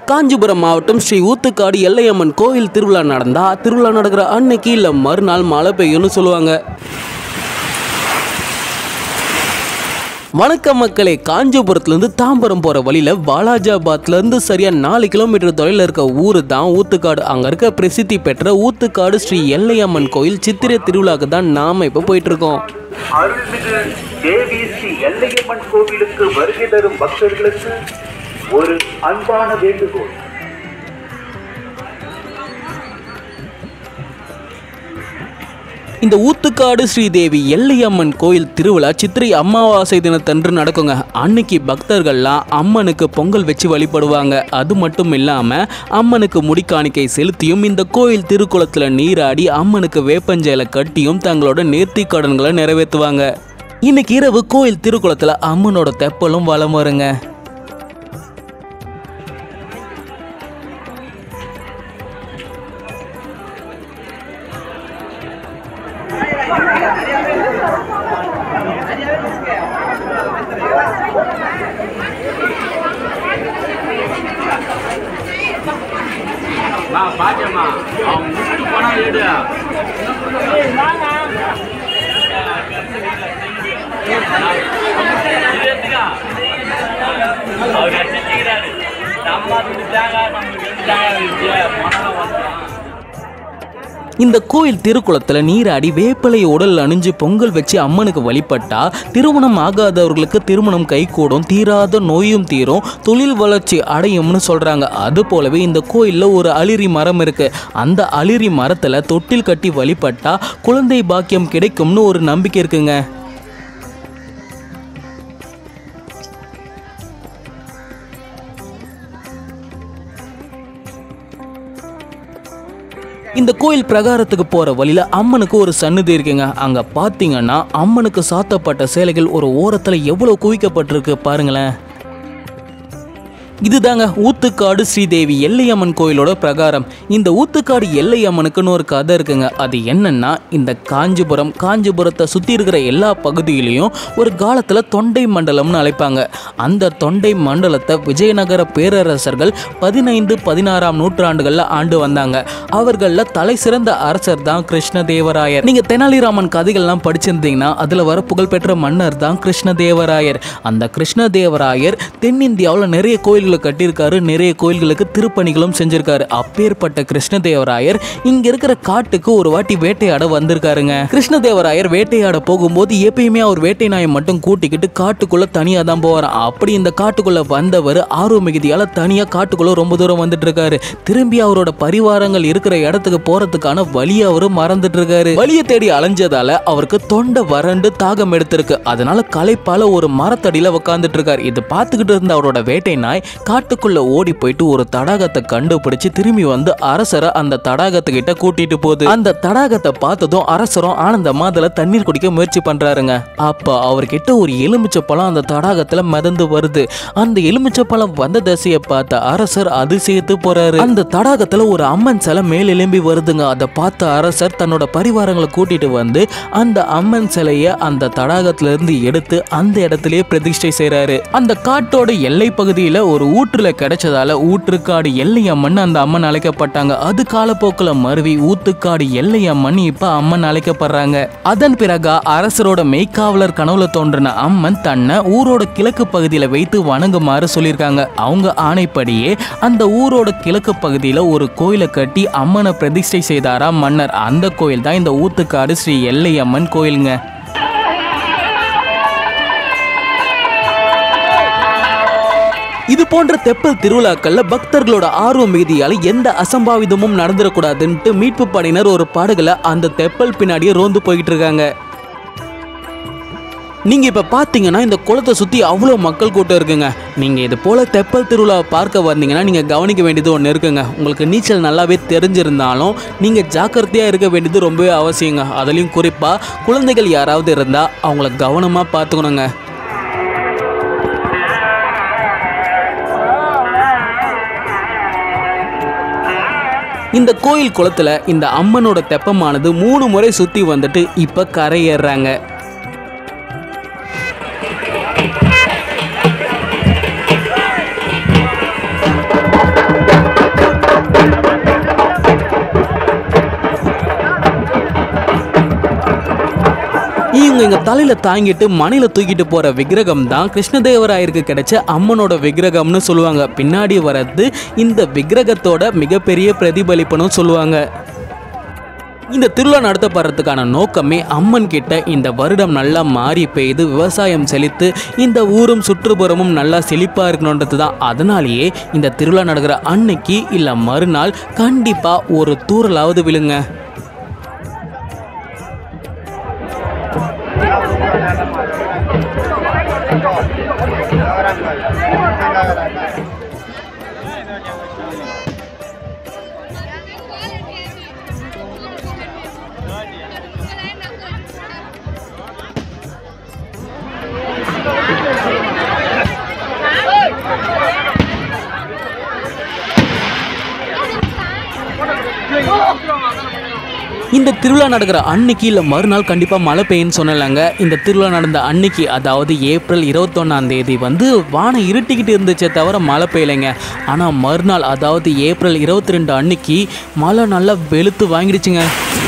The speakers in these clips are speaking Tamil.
காஞ்சிபுரம் மாவட்டம் ஸ்ரீ ஊத்துக்காடு எல்லையம்மன் கோயில் திருவிழா நடந்தா திருவிழா நடக்கிற அன்னைக்கு இல்லை மறுநாள் மழை பெய்யும்னு சொல்லுவாங்க வணக்கம் மக்களே காஞ்சிபுரத்துலேருந்து தாம்பரம் போகிற வழியில் வாலாஜாபாத்லேருந்து சரியாக நாலு கிலோமீட்டர் தொலைவில் இருக்க ஊர் தான் ஊத்துக்காடு அங்கே இருக்க பிரசித்தி பெற்ற ஊத்துக்காடு ஸ்ரீ எல்லையம்மன் கோயில் சித்திரை திருவிழாக்கு தான் நாம் இப்போ போயிட்டுருக்கோம் அருள்மிகு தேவி ஸ்ரீ எல்லையம்மன் கோவிலுக்கு வருகை தரும் பக்தர்களுக்கு ஒரு அன்பான வேண்டுகோள் இந்த ஊத்துக்காடு ஸ்ரீதேவி எல்லையம்மன் கோயில் திருவிழா சித்திரை அமாவாசை தினத்தன்று நடக்குங்க அன்னைக்கு பக்தர்கள்லாம் அம்மனுக்கு பொங்கல் வச்சு வழிபடுவாங்க அது மட்டும் இல்லாமல் அம்மனுக்கு முடிக்காணிக்கை செலுத்தியும் இந்த கோயில் திருக்குளத்தில் நீராடி அம்மனுக்கு வேப்பஞ்சேலை கட்டியும் தங்களோட நேர்த்தி கடன்களை நிறைவேற்றுவாங்க இன்னைக்கு இரவு கோயில் திருக்குளத்தில் அம்மனோட தெப்பலும் வலம் வருங்க நான் பாக்கேம்மா அவன் முடிச்சுட்டு போனா எடு அவர் அடிச்சுக்கிறாரு நம்ம துடிச்சாங்க நம்மளுக்கு எடுத்தாங்க பணம் வந்துடும் இந்த கோயில் திருக்குளத்தில் நீராடி வேப்பிலை உடல் அணிஞ்சு பொங்கல் வச்சு அம்மனுக்கு வழிபட்டா திருமணம் ஆகாதவர்களுக்கு திருமணம் கைகூடும் தீராத நோயும் தீரும் தொழில் வளர்ச்சி அடையும்னு சொல்றாங்க அது போலவே இந்த கோயிலில் ஒரு அளிரி மரம் இருக்கு அந்த அளிரி மரத்தில் தொட்டில் கட்டி வழிபட்டா குழந்தை பாக்கியம் கிடைக்கும்னு ஒரு நம்பிக்கை இருக்குங்க இந்த கோயில் பிரகாரத்துக்கு போற வழியில அம்மனுக்கு ஒரு சன்னதி இருக்குங்க அங்க பாத்தீங்கன்னா அம்மனுக்கு சாத்தப்பட்ட சேலைகள் ஒரு ஓரத்துல எவ்வளவு குவிக்கப்பட்டிருக்கு பாருங்களேன் இதுதாங்க ஊத்துக்காடு ஸ்ரீதேவி எல்லையம்மன் கோயிலோட பிரகாரம் இந்த ஊத்துக்காடு எல்லையம்மனுக்குன்னு ஒரு கதை இருக்குங்க அது என்னன்னா இந்த காஞ்சிபுரம் காஞ்சிபுரத்தை சுற்றி இருக்கிற எல்லா பகுதியிலையும் ஒரு காலத்தில் தொண்டை மண்டலம்னு அழைப்பாங்க அந்த தொண்டை மண்டலத்தை விஜயநகர பேரரசர்கள் பதினைந்து பதினாறாம் நூற்றாண்டுகளில் ஆண்டு வந்தாங்க அவர்களில் தலை சிறந்த அரசர் தான் கிருஷ்ணதேவராயர் நீங்கள் தெனாலிராமன் கதைகள்லாம் படிச்சிருந்தீங்கன்னா அதில் வர புகழ்பெற்ற மன்னர் தான் கிருஷ்ணதேவராயர் அந்த கிருஷ்ணதேவராயர் தென்னிந்தியாவில் நிறைய கோயில்களை கட்டியிருக்காரு நிறைய கோயில்களுக்கு திருப்பணிகளும் செஞ்சிருக்காரு அப்பேற்பட்ட கிருஷ்ணதேவராயர் இங்க இருக்கிற காட்டுக்கு ஒரு வாட்டி வேட்டையாட வந்திருக்காருங்க கிருஷ்ணதேவராயர் வேட்டையாட போகும்போது எப்பயுமே அவர் வேட்டை நாயை மட்டும் கூட்டிக்கிட்டு காட்டுக்குள்ள தனியா தான் போவாராம் அப்படி இந்த காட்டுக்குள்ள வந்தவர் ஆர்வ மிகுதியால தனியா காட்டுக்குள்ள ரொம்ப தூரம் வந்துட்டு இருக்காரு திரும்பி அவரோட பரிவாரங்கள் இருக்கிற இடத்துக்கு போறதுக்கான வழியை அவரு மறந்துட்டு இருக்காரு வழியை தேடி அலைஞ்சதால அவருக்கு தொண்டை வறண்டு தாகம் எடுத்திருக்கு அதனால களைப்பால ஒரு மரத்தடியில உட்காந்துட்டு இருக்காரு இது பார்த்துக்கிட்டு இருந்த அவரோட வேட்டை நாய் காட்டுக்குள்ள ஓடி போயிட்டு ஒரு தடாகத்தை கண்டுபிடிச்சு திரும்பி வந்து அரசரை அந்த தடாகத்துக்கிட்ட கூட்டிட்டு போகுது அந்த தடாகத்தை பார்த்ததும் அரசரும் ஆனந்தமா அதுல தண்ணீர் குடிக்க முயற்சி பண்றாருங்க அப்ப அவர்கிட்ட ஒரு எலுமிச்சை பழம் அந்த தடாகத்துல மிதந்து வருது அந்த எலுமிச்சை பழம் வந்த திசையை பார்த்த அரசர் அதிசயத்து போறாரு அந்த தடாகத்துல ஒரு அம்மன் சிலை மேல் எழும்பி வருதுங்க அதை பார்த்த அரசர் தன்னோட பரிவாரங்களை கூட்டிட்டு வந்து அந்த அம்மன் சிலைய அந்த தடாகத்துல இருந்து எடுத்து அந்த இடத்திலேயே பிரதிஷ்டை செய்றாரு அந்த காட்டோட எல்லை பகுதியில ஒரு ஊற்றுல கிடைச்சதால ஊற்றுக்காடு எல்லையம்மன் அந்த அம்மன் அழைக்கப்பட்டாங்க அது காலப்போக்கில் மருவி ஊத்துக்காடு எல்லையம்மன் இப்ப அம்மன் அழைக்கப்படுறாங்க அதன் பிறகு அரசரோட மெய்க்காவலர் கனவுல தோன்றின அம்மன் தன்னை ஊரோட கிழக்கு பகுதியில வைத்து வணங்குமாறு சொல்லியிருக்காங்க அவங்க ஆணைப்படியே அந்த ஊரோட கிழக்கு பகுதியில ஒரு கோயிலை கட்டி அம்மனை பிரதிஷ்டை செய்தாரா மன்னர் அந்த கோயில் தான் இந்த ஊத்துக்காடு ஸ்ரீ எல்லையம்மன் கோயிலுங்க இது போன்ற தெப்பல் திருவிழாக்கள்ல பக்தர்களோட ஆர்வ மிகுதியால எந்த அசம்பாவிதமும் நடந்துடக்கூடாதுன்ட்டு மீட்பு படையினர் ஒரு படகுல அந்த தெப்பல் பின்னாடியே ரோந்து போய்கிட்டு இருக்காங்க நீங்க இப்ப பாத்தீங்கன்னா இந்த குளத்தை சுத்தி அவ்வளோ மக்கள் கூட்டம் இருக்குங்க நீங்க இது போல தெப்பல் திருவிழாவை பார்க்க வந்தீங்கன்னா நீங்க கவனிக்க வேண்டியது ஒன்று இருக்குங்க உங்களுக்கு நீச்சல் நல்லாவே தெரிஞ்சிருந்தாலும் நீங்க ஜாக்கிரதையா இருக்க வேண்டியது ரொம்பவே அவசியங்க அதுலயும் குறிப்பா குழந்தைகள் யாராவது இருந்தா அவங்கள கவனமா பார்த்துக்கணுங்க இந்த கோயில் குளத்துல இந்த அம்மனோட தெப்பமானது மூணு முறை சுத்தி வந்துட்டு இப்ப கரையேறாங்க இவங்க எங்க தலையில தாங்கிட்டு மனையில தூக்கிட்டு போற விக்கிரகம் தான் கிருஷ்ணதேவராயருக்கு கிடைச்ச அம்மனோட விக்கிரகம்னு சொல்லுவாங்க பின்னாடி வரது இந்த விக்கிரகத்தோட மிகப்பெரிய பிரதிபலிப்புன்னு சொல்லுவாங்க இந்த திருவிழா நடத்தப்படுறதுக்கான நோக்கமே அம்மன் கிட்ட இந்த வருடம் நல்லா மாறி பெய்து விவசாயம் செழித்து இந்த ஊரும் சுற்றுப்புறமும் நல்லா செழிப்பாக இருக்கணுன்றது தான் அதனாலேயே இந்த திருவிழா நடக்கிற அன்னைக்கு இல்லை மறுநாள் கண்டிப்பாக ஒரு தூரலாவது விழுங்க இந்த திருவிழா நடக்கிற அன்னைக்கு இல்லை மறுநாள் கண்டிப்பாக மழை பெய்யுன்னு சொன்னலங்க இந்த திருவிழா நடந்த அன்னைக்கு அதாவது ஏப்ரல் இருபத்தொன்னாம் தேதி வந்து வானம் இருட்டிக்கிட்டு இருந்துச்சே தவிர மழை பெய்யலைங்க ஆனால் மறுநாள் அதாவது ஏப்ரல் இருபத்தி ரெண்டு அன்னைக்கு மழை நல்லா வெளுத்து வாங்கிடுச்சுங்க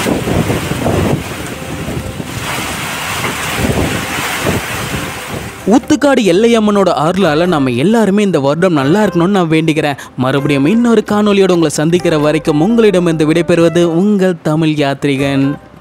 ஊத்துக்காடு எல்லையம்மனோட அருளால் நம்ம எல்லாருமே இந்த வருடம் நல்லா இருக்கணும்னு நான் வேண்டிக்கிறேன் மறுபடியும் இன்னொரு காணொலியோட உங்களை சந்திக்கிற வரைக்கும் உங்களிடம் இந்த விடைபெறுவது உங்கள் தமிழ் யாத்ரிகன்